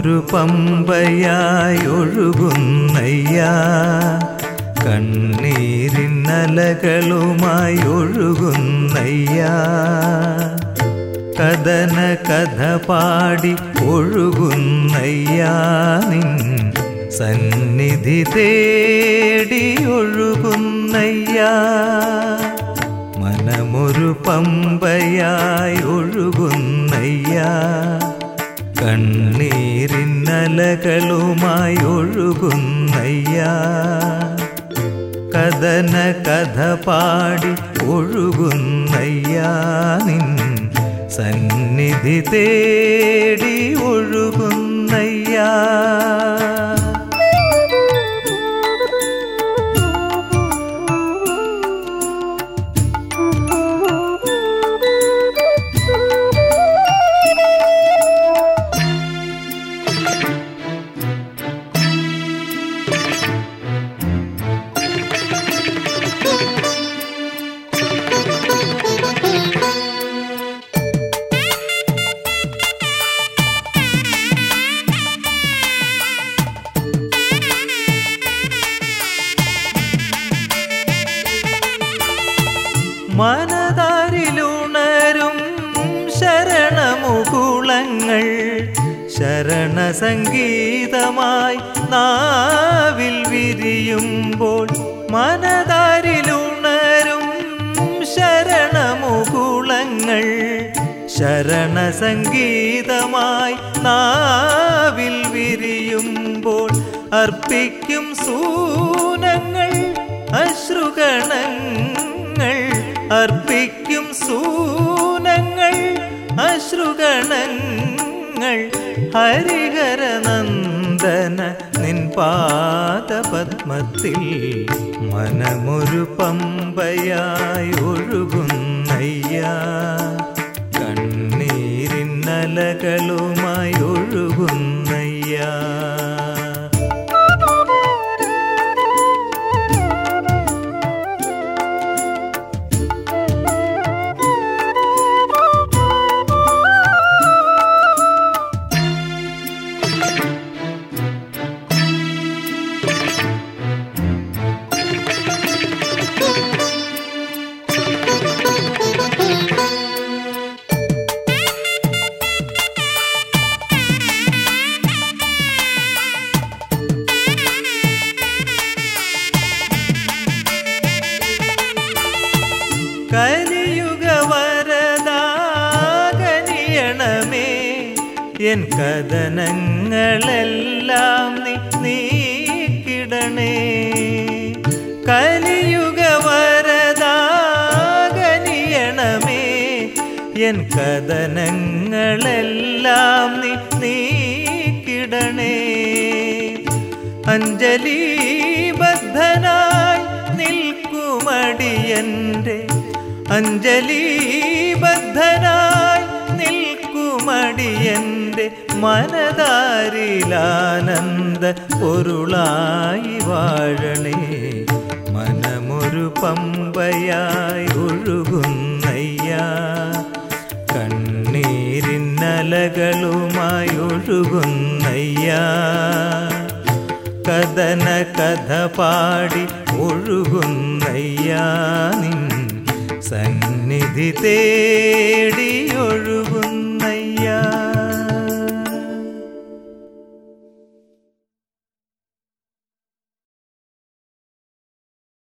മനമൊരു പമ്പയായി ഒഴുകുന്നയ്യാ കണ്ണീരിന്നലകളുമായി ഒഴുകുന്നയ്യാ കഥന കഥ പാടി ഒഴുകുന്നയ്യാ നിൻ സന്നിധി തേടി ഒഴുകുന്നയ്യാ മനമൊരു പമ്പയായി ഒഴുകുന്നയ്യാ കണ്ണീരിന്നലകളുമായി ഒഴുകുന്നയ്യാ കഥന കഥ പാടി ഒഴുകുന്നയ്യാ നിൻ സന്നിധി തേടി ഒഴുകുന്നയ്യാ മനതാരിലുണരും ശരണമുകുളങ്ങൾ ശരണസംഗീതമായി നാവിൽ വിരിയുമ്പോൾ മനതാരിലുണരും ശരണമുകുളങ്ങൾ ശരണസംഗീതമായി നാവിൽ വിരിയുമ്പോൾ അർപ്പിക്കും സൂനങ്ങൾ അശ്രുഗണങ്ങൾ അർപ്പിക്കും സൂനങ്ങൾ അശ്രുഗണങ്ങൾ ഹരിഹരനന്ദന നിൻ പാദപത്മത്തിൽ മനമൊരു പമ്പയായി ഒഴുകുന്നയ്യാ കണ്ണീരിന്നലകളുമായി ഒഴുകുന്നയ്യാ കലിയുഗ വരദാകനിയണമേ എൻ കഥനങ്ങളെല്ലാം നീ നീക്കിടണേ കലിയുഗ വരദാകനിയണമേ എൻ കഥനങ്ങളെല്ലാം നീ നീക്കിടണേ അഞ്ജലിബദ്ധനായി നിൽക്കുമടിയൻ്റെ അഞ്ജലിബദ്ധനായി നിൽക്കുമടിയൻ്റെ മനതാരിലാനന്ദ പൊരുളായി വാഴണേ മനമൊരു പമ്പയായി ഒഴുകുന്നയ്യാ കണ്ണീരിന്നലകളുമായി ഒഴുകുന്നയ്യാ കഥന കഥ പാടി ഒഴുകുന്നയ്യാ നിൻ സന്നിധി തേടി